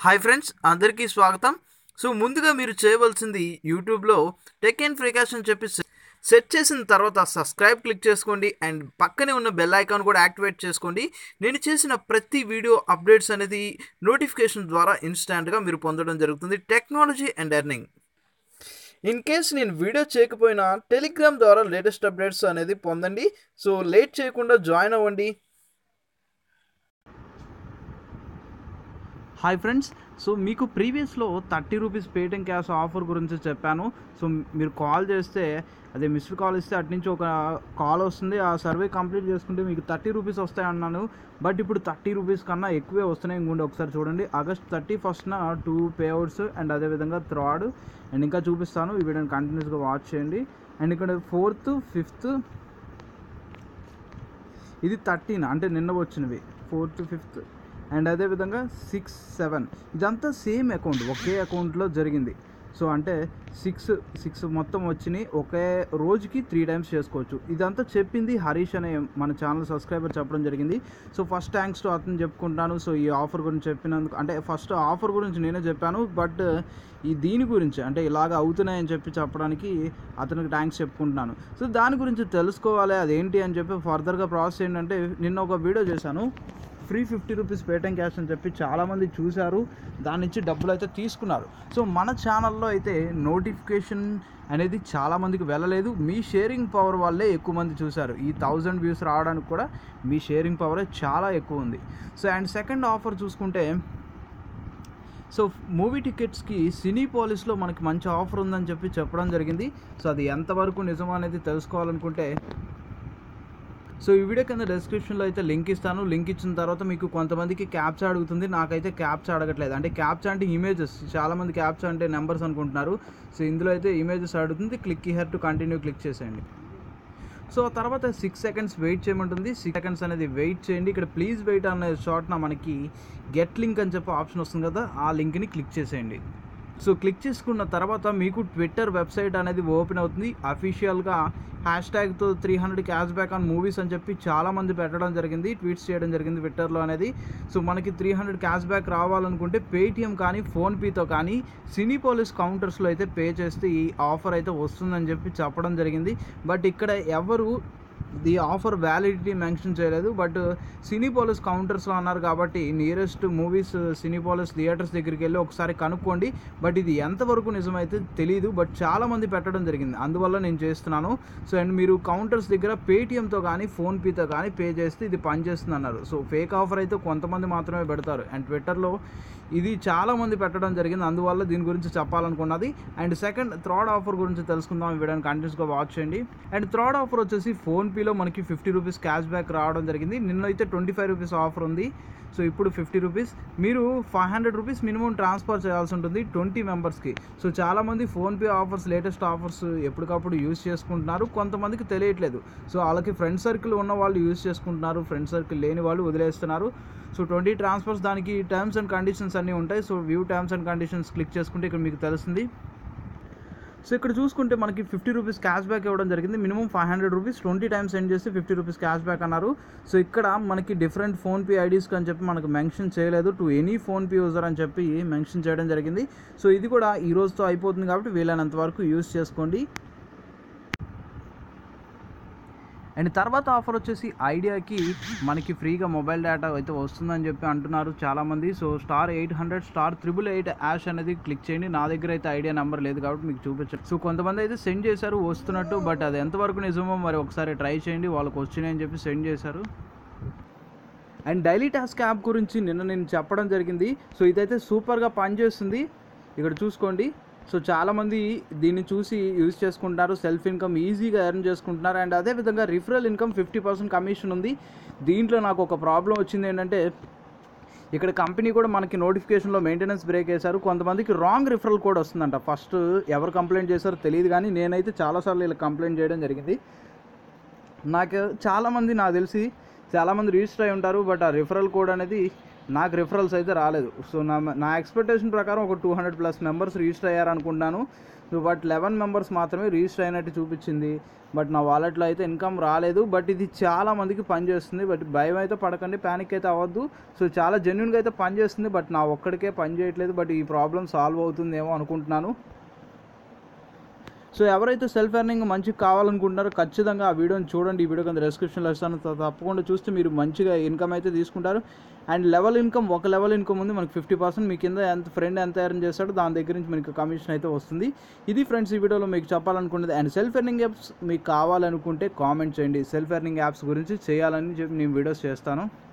hi friends అందరికీ స్వాగతం so ముందుగా మీరు చేయవలసింది యూట్యూబ్లో టెక్ అండ్ ఫ్రీకాస్ట్ అని చెప్పి సె- సెట్ చేసిన తర్వాత సబ్స్క్రైబ్ క్లిక్ చేసుకోండి అండ్ పక్కనే ఉన్న బెల్ ఐకాన్ కూడా యాక్టివేట్ చేసుకోండి నేను చేసిన ప్రతి వీడియో అప్డేట్స్ అనేది నోటిఫికేషన్ ద్వారా ఇన్స్టాంట్గా మీరు పొందడం జరుగుతుంది technology and earning in case నేను వీడియో చేయకపోయినా టెలిగ్రామ్ ద్వారా లేటెస్ట్ అప్డేట్స్ అనేది పొందండి సో లేట్ చేయకుండా జాయిన్ అవ్వండి హాయ్ ఫ్రెండ్స్ సో మీకు ప్రీవియస్లో thirty rupees Paytm cash offer గురించి చెప్పాను సో మీరు కాల్ చేస్తే అదే మిస్డ్ కాల్ ఇస్తే అటు నుంచి ఒక కాల్ వస్తుంది ఆ సర్వే కంప్లీట్ చేసుకుంటే మీకు థర్టీ రూపీస్ వస్తాయి అన్నాను బట్ ఇప్పుడు థర్టీ రూపీస్ కన్నా ఎక్కువే వస్తున్నాయి ఇంకోండి ఒకసారి చూడండి ఆగస్ట్ థర్టీ ఫస్ట్న టూ పేఅవుట్స్ అండ్ అదేవిధంగా థర్డ్ అండ్ ఇంకా చూపిస్తాను ఈ వీడియోని కంటిన్యూస్గా వాచ్ చేయండి అండ్ ఇక్కడ ఫోర్త్ ఫిఫ్త్ ఇది థర్టీన్ అంటే నిన్న వచ్చినవి ఫోర్త్ ఫిఫ్త్ అండ్ అదేవిధంగా సిక్స్ సెవెన్ ఇదంతా సేమ్ అకౌంట్ ఒకే అకౌంట్లో జరిగింది సో అంటే సిక్స్ సిక్స్ మొత్తం వచ్చినాయి ఒకే రోజుకి త్రీ టైమ్స్ చేసుకోవచ్చు ఇదంతా చెప్పింది హరీష్ అనే మన ఛానల్ సబ్స్క్రైబర్ చెప్పడం జరిగింది సో ఫస్ట్ థ్యాంక్స్ టు అతను చెప్పుకుంటాను సో ఈ ఆఫర్ గురించి చెప్పినందుకు అంటే ఫస్ట్ ఆఫర్ గురించి నేనే చెప్పాను బట్ ఈ దీని గురించి అంటే ఇలాగ అవుతున్నాయని చెప్పి చెప్పడానికి అతనికి థ్యాంక్స్ చెప్పుకుంటున్నాను సో దాని గురించి తెలుసుకోవాలి అదేంటి అని చెప్పి ఫర్దర్గా ప్రాసెస్ ఏంటంటే నిన్న ఒక వీడియో చేశాను free fifty rupees Paytm cash అని చెప్పి చాలామంది చూశారు దాని నుంచి డబ్బులు అయితే తీసుకున్నారు సో మన ఛానల్లో అయితే నోటిఫికేషన్ అనేది చాలామందికి వెళ్ళలేదు మీ షేరింగ్ పవర్ వల్లే ఎక్కువ మంది చూశారు ఈ థౌజండ్ వ్యూస్ రావడానికి కూడా మీ షేరింగ్ పవరే చాలా ఎక్కువ ఉంది సో అండ్ సెకండ్ ఆఫర్ చూసుకుంటే సో మూవీ టికెట్స్కి సినీ పాలిస్లో మనకి మంచి ఆఫర్ ఉందని చెప్పి చెప్పడం జరిగింది సో అది ఎంతవరకు నిజం అనేది తెలుసుకోవాలనుకుంటే సో ఈ వీడియో కింద డిస్క్రిప్షన్లో అయితే లింక్ ఇస్తాను లింక్ ఇచ్చిన తర్వాత మీకు కొంతమందికి క్యాప్చా అడుగుతుంది నాకైతే క్యాప్చా అడగట్లేదు అంటే క్యాప్చా అంటే ఇమేజెస్ చాలామంది క్యాప్చా అంటే నెంబర్స్ అనుకుంటున్నారు సో ఇందులో అయితే ఇమేజెస్ అడుగుతుంది click here to continue click చేసేయండి సో ఆ తర్వాత సిక్స్ సెకండ్స్ వెయిట్ చేయమంటుంది సిక్స్ సెకండ్స్ అనేది వెయిట్ చేయండి ఇక్కడ ప్లీజ్ వెయిట్ అనే షార్ట్న మనకి గెట్ లింక్ అని చెప్పి ఆప్షన్ వస్తుంది కదా ఆ లింక్ని క్లిక్ చేసేయండి సో క్లిక్ చేసుకున్న తర్వాత మీకు ట్విట్టర్ వెబ్సైట్ అనేది ఓపెన్ అవుతుంది అఫీషియల్గా హ్యాష్ ట్యాగ్తో three hundred cash back on movies అని చెప్పి చాలామంది పెట్టడం జరిగింది ట్వీట్స్ చేయడం జరిగింది ట్విట్టర్లో అనేది సో మనకి త్రీ హండ్రెడ్ క్యాష్ బ్యాక్ రావాలనుకుంటే పేటిఎం కానీ ఫోన్పేతో కానీ సినీ పోలీస్ కౌంటర్స్లో అయితే పే చేస్తే ఈ ఆఫర్ అయితే వస్తుందని చెప్పి చెప్పడం జరిగింది బట్ ఇక్కడ ఎవరు ది ఆఫర్ వ్యాలిడిటీ మెన్షన్ చేయలేదు బట్ సినీపోలిస్ కౌంటర్స్లో అన్నారు కాబట్టి నియరెస్ట్ మూవీస్ సినీపోలిస్ థియేటర్స్ దగ్గరికి వెళ్ళి ఒకసారి కనుక్కోండి బట్ ఇది ఎంతవరకు నిజమైతే తెలియదు బట్ చాలామంది పెట్టడం జరిగింది అందువల్ల నేను చేస్తున్నాను సో అండ్ మీరు కౌంటర్స్ దగ్గర పేటిఎంతో కానీ ఫోన్పేతో కానీ పే చేస్తే ఇది పనిచేస్తుంది అన్నారు సో ఫేక్ ఆఫర్ అయితే కొంతమంది మాత్రమే పెడతారు అండ్ ట్విట్టర్లో ఇది చాలా మంది పెట్టడం జరిగింది అందువల్ల దీని గురించి చెప్పాలనుకున్నది అండ్ సెకండ్ థర్డ్ ఆఫర్ గురించి తెలుసుకుందాం ఈ వీడియోని కంటిన్యూస్గా వాచ్ చేయండి అండ్ థర్డ్ ఆఫర్ వచ్చేసి ఫోన్పేలో మనకి ఫిఫ్టీ రూపీస్ క్యాష్ బ్యాక్ రావడం జరిగింది నిన్న అయితే ట్వంటీ ఫైవ్ రూపీస్ ఆఫర్ ఉంది సో ఇప్పుడు ఫిఫ్టీ రూపీస్ మీరు five hundred rupees minimum transfer చేయాల్సి ఉంటుంది ట్వంటీ మెంబర్స్కి సో చాలామంది ఫోన్పే ఆఫర్స్ లేటెస్ట్ ఆఫర్స్ ఎప్పటికప్పుడు యూస్ చేసుకుంటున్నారు కొంతమందికి తెలియట్లేదు సో వాళ్ళకి ఫ్రెండ్ సర్కిల్ ఉన్న వాళ్ళు యూస్ చేసుకుంటున్నారు ఫ్రెండ్ సర్కిల్ లేని వాళ్ళు వదిలేస్తున్నారు సో ట్వంటీ ట్రాన్స్ఫర్స్ దానికి టర్మ్స్ అండ్ కండిషన్స్ అన్నీ ఉంటాయి so view terms and conditions click చేసుకుంటే ఇక్కడ మీకు తెలుస్తుంది సో ఇక్కడ చూసుకుంటే మనకి ఫిఫ్టీ రూపీస్ క్యాష్ బ్యాక్ ఇవ్వడం జరిగింది minimum five hundred rupees twenty times send చేస్తే ఫిఫ్టీ రూపీస్ క్యాష్ బ్యాక్ అన్నారు సో ఇక్కడ మనకి డిఫరెంట్ ఫోన్పే ఐడీస్కి అని చెప్పి మనకు మెన్షన్ చేయలేదు టు ఎనీ ఫోన్పే యూజర్ అని చెప్పి మెన్షన్ చేయడం జరిగింది సో ఇది కూడా ఈ రోజుతో అయిపోతుంది కాబట్టి వీలైనంత వరకు యూస్ చేసుకోండి అండ్ తర్వాత ఆఫర్ వచ్చేసి ఐడియాకి మనకి ఫ్రీగా మొబైల్ డేటా అయితే వస్తుందని చెప్పి అంటున్నారు చాలామంది so star eight hundred star triple eight hash అనేది క్లిక్ చేయండి నా దగ్గర అయితే ఐడియా నెంబర్ లేదు కాబట్టి మీకు చూపించండి సో కొంతమంది అయితే సెండ్ చేశారు వస్తున్నట్టు బట్ అది ఎంతవరకు నిజమో మరి ఒకసారి ట్రై చేయండి వాళ్ళకి వచ్చినాయని చెప్పి సెండ్ చేశారు అండ్ డైలీ టాస్క్ యాప్ గురించి నిన్న నేను చెప్పడం జరిగింది సో ఇదైతే సూపర్గా పనిచేస్తుంది ఇక్కడ చూసుకోండి సో చాలామంది దీన్ని చూసి యూజ్ చేసుకుంటున్నారు సెల్ఫ్ ఇన్కమ్ ఈజీగా ఎర్న్ చేసుకుంటున్నారు అండ్ అదేవిధంగా referral income fifty percent commission ఉంది దీంట్లో నాకు ఒక ప్రాబ్లం వచ్చింది ఏంటంటే ఇక్కడ కంపెనీ కూడా మనకి నోటిఫికేషన్లో మెయింటెనెన్స్ బ్రేక్ వేశారు కొంతమందికి రాంగ్ రిఫరల్ కోడ్ వస్తుందంట ఫస్ట్ ఎవరు కంప్లైంట్ చేశారో తెలియదు కానీ నేనైతే చాలాసార్లు ఇలా కంప్లైంట్ చేయడం జరిగింది నాకు చాలామంది నాకు తెలిసి చాలామంది రిజిస్టర్ అయి ఉంటారు బట్ ఆ రిఫరల్ కోడ్ అనేది నాకు రిఫరల్స్ అయితే రాలేదు సో నా నా ఎక్స్పెక్టేషన్ ప్రకారం ఒక two hundred plus members register అయ్యారనుకుంటున్నాను సో బట్ లెవెన్ మెంబర్స్ మాత్రమే రిజిస్టర్ అయినట్టు చూపించింది బట్ నా వాలెట్లో అయితే ఇన్కమ్ రాలేదు బట్ ఇది చాలా మందికి పనిచేస్తుంది బట్ భయం అయితే పడకండి ప్యానిక్ అయితే అవ్వద్దు సో చాలా జెన్యున్గా అయితే పనిచేస్తుంది బట్ నా ఒక్కడికే పని చేయట్లేదు బట్ ఈ ప్రాబ్లం సాల్వ్ అవుతుందేమో అనుకుంటున్నాను సో ఎవరైతే సెల్ఫ్ ఎర్నింగ్ మంచిగా కావాలనుకుంటున్నారో ఖచ్చితంగా ఆ వీడియోని చూడండి ఈ వీడియో కింద డిస్క్రిప్షన్లో ఇస్తాను త- తప్పకుండా చూస్తే మీరు మంచిగా ఇన్కమ్ అయితే తీసుకుంటారు అండ్ లెవెల్ ఇన్కమ్ ఒక లెవెల్ ఇన్కమ్ ఉంది మనకి ఫిఫ్టీ పర్సెంట్ మీ కింద ఎంత ఫ్రెండ్ ఎంత ఎర్న్ చేస్తాడో దాని దగ్గర నుంచి మీకు కమిషన్ అయితే వస్తుంది ఇది ఫ్రెండ్స్ ఈ వీడియోలో మీకు చెప్పాలనుకున్నది అండ్ సెల్ఫ్ ఎర్నింగ్ యాప్స్ మీకు కావాలనుకుంటే కామెంట్ చేయండి సెల్ఫ్ ఎర్నింగ్ యాప్స్ గురించి చేయాలని చెప్పి నేను వీడియోస్ చేస్తాను